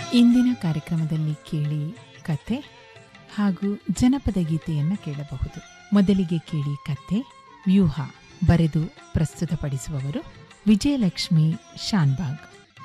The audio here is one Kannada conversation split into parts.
ಇಂದಿನ ಕಾರ್ಯಕ್ರಮದಲ್ಲಿ ಕೇಳಿ ಕತೆ ಹಾಗೂ ಜನಪದ ಗೀತೆಯನ್ನು ಕೇಳಬಹುದು ಮೊದಲಿಗೆ ಕೇಳಿ ಕತೆ ವ್ಯೂಹ ಬರೆದು ಪ್ರಸ್ತುತಪಡಿಸುವವರು ವಿಜಯಲಕ್ಷ್ಮಿ ಶಾನ್ಬಾಗ್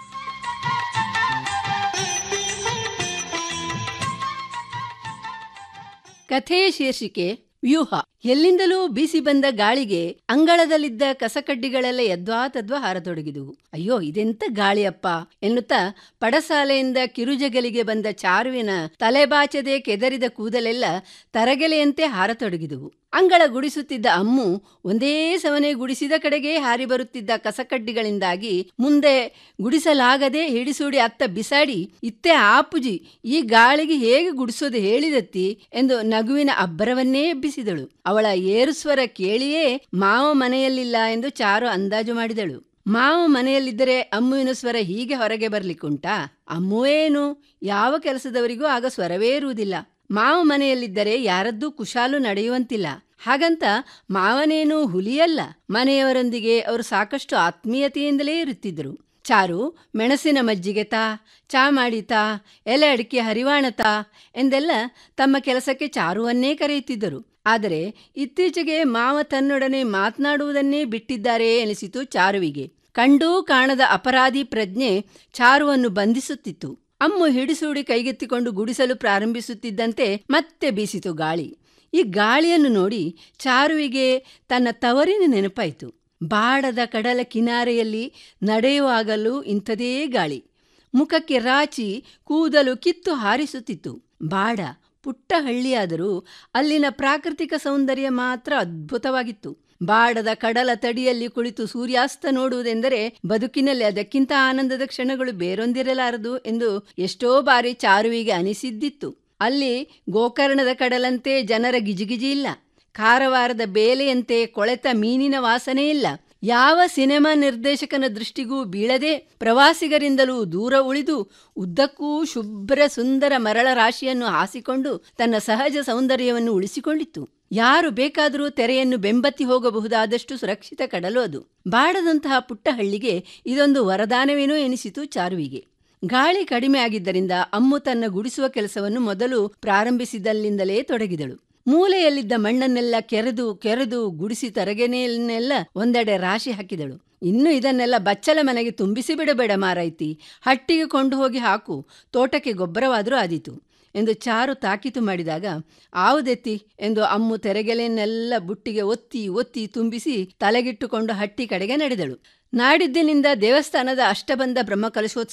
ಕಥೆಯ ಶೀರ್ಷಿಕೆ ವ್ಯೂಹ ಎಲ್ಲಿಂದಲೂ ಬೀಸಿ ಬಂದ ಗಾಳಿಗೆ ಅಂಗಳದಲ್ಲಿದ್ದ ಕಸಕಡ್ಡಿಗಳೆಲ್ಲ ಯದ್ವಾ ತದ್ವಾ ಹಾರತೊಡಗಿದುವು ಅಯ್ಯೋ ಇದೆಂತ ಗಾಳಿಯಪ್ಪ ಎನ್ನುತ್ತಾ ಪಡಸಾಲೆಯಿಂದ ಕಿರುಜಗಲಿಗೆ ಬಂದ ಚಾರುವಿನ ತಲೆಬಾಚದೆ ಕೆದರಿದ ಕೂದಲೆಲ್ಲ ತರಗೆಲೆಯಂತೆ ಹಾರತೊಡಗಿದುವು ಅಂಗಳ ಗುಡಿಸುತ್ತಿದ್ದ ಅಮ್ಮು ಒಂದೇ ಸವನೆ ಗುಡಿಸಿದ ಕಡೆಗೆ ಹಾರಿ ಬರುತ್ತಿದ್ದ ಕಸಕಡ್ಡಿಗಳಿಂದಾಗಿ ಮುಂದೆ ಗುಡಿಸಲಾಗದೆ ಹಿಡಿಸೂಡಿ ಅತ್ತ ಬಿಸಾಡಿ ಇತ್ತೆ ಆಪುಜಿ ಈ ಗಾಳಿಗೆ ಹೇಗೆ ಗುಡಿಸೋದು ಹೇಳಿದತ್ತಿ ಎಂದು ನಗುವಿನ ಅಬ್ಬರವನ್ನೇ ಎಬ್ಬಿಸಿದಳು ಅವಳ ಏರುಸ್ವರ ಕೇಳಿಯೇ ಮಾವ ಮನೆಯಲ್ಲಿಲ್ಲ ಎಂದು ಚಾರು ಅಂದಾಜು ಮಾಡಿದಳು ಮಾವ ಮನೆಯಲ್ಲಿದ್ದರೆ ಅಮ್ಮುವಿನ ಸ್ವರ ಹೀಗೆ ಹೊರಗೆ ಬರ್ಲಿಕ್ಕುಂಟಾ ಅಮ್ಮುವೇನು ಯಾವ ಕೆಲಸದವರಿಗೂ ಆಗ ಸ್ವರವೇ ಇರುವುದಿಲ್ಲ ಮಾವ ಮನೆಯಲ್ಲಿದ್ದರೆ ಯಾರದ್ದೂ ಕುಶಾಲು ನಡೆಯುವಂತಿಲ್ಲ ಹಾಗಂತ ಮಾವನೇನು ಹುಲಿಯಲ್ಲ ಮನೆಯವರೊಂದಿಗೆ ಅವರು ಸಾಕಷ್ಟು ಆತ್ಮೀಯತೆಯಿಂದಲೇ ಇರುತ್ತಿದ್ದರು ಚಾರು ಮೆಣಸಿನ ಮಜ್ಜಿಗೆ ತಾ ಚಾ ಮಾಡಿತಾ ಎಲೆ ಅಡಿಕೆ ಹರಿವಾಣತಾ ಎಂದೆಲ್ಲ ತಮ್ಮ ಕೆಲಸಕ್ಕೆ ಚಾರುವನ್ನೇ ಕರೆಯುತ್ತಿದ್ದರು ಆದರೆ ಇತ್ತೀಚೆಗೆ ಮಾವ ತನ್ನೊಡನೆ ಮಾತನಾಡುವುದನ್ನೇ ಬಿಟ್ಟಿದ್ದಾರೆ ಎನಿಸಿತು ಚಾರುವಿಗೆ ಕಂಡೂ ಕಾಣದ ಅಪರಾಧಿ ಪ್ರಜ್ಞೆ ಚಾರುವನ್ನು ಬಂಧಿಸುತ್ತಿತ್ತು ಅಮ್ಮು ಹಿಡಿಸೂಡಿ ಕೈಗೆತ್ತಿಕೊಂಡು ಗುಡಿಸಲು ಪ್ರಾರಂಭಿಸುತ್ತಿದ್ದಂತೆ ಮತ್ತೆ ಬೀಸಿತು ಗಾಳಿ ಈ ಗಾಳಿಯನ್ನು ನೋಡಿ ಚಾರುವಿಗೆ ತನ್ನ ತವರಿನ ನೆನಪಾಯಿತು ಬಾಡದ ಕಡಲ ಕಿನಾರೆಯಲ್ಲಿ ನಡೆಯುವಾಗಲೂ ಇಂಥದೇ ಗಾಳಿ ಮುಖಕ್ಕೆ ರಾಚಿ ಕೂದಲು ಕಿತ್ತು ಹಾರಿಸುತ್ತಿತ್ತು ಬಾಡ ಪುಟ್ಟ ಹಳ್ಳಿಯಾದರೂ ಅಲ್ಲಿನ ಪ್ರಾಕೃತಿಕ ಸೌಂದರ್ಯ ಮಾತ್ರ ಅದ್ಭುತವಾಗಿತ್ತು ಬಾಡದ ಕಡಲ ತಡಿಯಲ್ಲಿ ಕುಳಿತು ಸೂರ್ಯಾಸ್ತ ನೋಡುವುದೆಂದರೆ ಬದುಕಿನಲ್ಲಿ ಅದಕ್ಕಿಂತ ಆನಂದದ ಕ್ಷಣಗಳು ಬೇರೊಂದಿರಲಾರದು ಎಂದು ಎಷ್ಟೋ ಬಾರಿ ಚಾರುವಿಗೆ ಅನಿಸಿದ್ದಿತ್ತು ಅಲ್ಲಿ ಗೋಕರ್ಣದ ಕಡಲಂತೆ ಜನರ ಗಿಜಿಗಿಜಿ ಇಲ್ಲ ಕಾರವಾರದ ಬೇಲೆಯಂತೆ ಕೊಳೆತ ಮೀನಿನ ವಾಸನೆ ಇಲ್ಲ ಯಾವ ಸಿನಿಮಾ ನಿರ್ದೇಶಕನ ದೃಷ್ಟಿಗೂ ಬೀಳದೆ ಪ್ರವಾಸಿಗರಿಂದಲೂ ದೂರ ಉಳಿದು ಉದ್ದಕ್ಕೂ ಶುಭ್ರ ಸುಂದರ ಮರಳ ರಾಶಿಯನ್ನು ಹಾಸಿಕೊಂಡು ತನ್ನ ಸಹಜ ಸೌಂದರ್ಯವನ್ನು ಉಳಿಸಿಕೊಂಡಿತ್ತು ಯಾರು ಬೇಕಾದರೂ ತೆರೆಯನ್ನು ಬೆಂಬತ್ತಿ ಹೋಗಬಹುದಾದಷ್ಟು ಸುರಕ್ಷಿತ ಕಡಲು ಅದು ಬಾಡದಂತಹ ಪುಟ್ಟ ಹಳ್ಳಿಗೆ ಇದೊಂದು ವರದಾನವೇನೋ ಎನಿಸಿತು ಚಾರುವಿಗೆ ಗಾಳಿ ಕಡಿಮೆ ಆಗಿದ್ದರಿಂದ ಅಮ್ಮು ತನ್ನ ಗುಡಿಸುವ ಕೆಲಸವನ್ನು ಮೊದಲು ಪ್ರಾರಂಭಿಸಿದಲ್ಲಿಂದಲೇ ತೊಡಗಿದಳು ಮೂಲೆಯಲ್ಲಿದ್ದ ಮಣ್ಣನ್ನೆಲ್ಲ ಕೆರೆದು ಕೆರೆದು ಗುಡಿಸಿ ತರಗೆನೆಯನ್ನೆಲ್ಲ ಒಂದೆಡೆ ರಾಶಿ ಹಾಕಿದಳು ಇನ್ನು ಇದನ್ನೆಲ್ಲ ಬಚ್ಚಲ ಮನೆಗೆ ತುಂಬಿಸಿ ಬಿಡಬೇಡ ಮಾರಾಯ್ತಿ ಹಟ್ಟಿಗೆ ಕೊಂಡು ಹೋಗಿ ಹಾಕು ತೋಟಕ್ಕೆ ಗೊಬ್ಬರವಾದರೂ ಆದೀತು ಎಂದು ಚಾರು ತಾಕೀತು ಮಾಡಿದಾಗ ಆವುದೆತ್ತಿ ಎಂದು ಅಮ್ಮು ತೆರೆಗೆಲೆಯನ್ನೆಲ್ಲ ಬುಟ್ಟಿಗೆ ಒತ್ತಿ ಒತ್ತಿ ತುಂಬಿಸಿ ತಲೆಗಿಟ್ಟುಕೊಂಡು ಹಟ್ಟಿ ಕಡೆಗೆ ನಡೆದಳು ನಾಡಿದ್ದಿನಿಂದ ದೇವಸ್ಥಾನದ ಅಷ್ಟಬಂಧ ಬ್ರಹ್ಮಕಲಶೋತ್ಸವ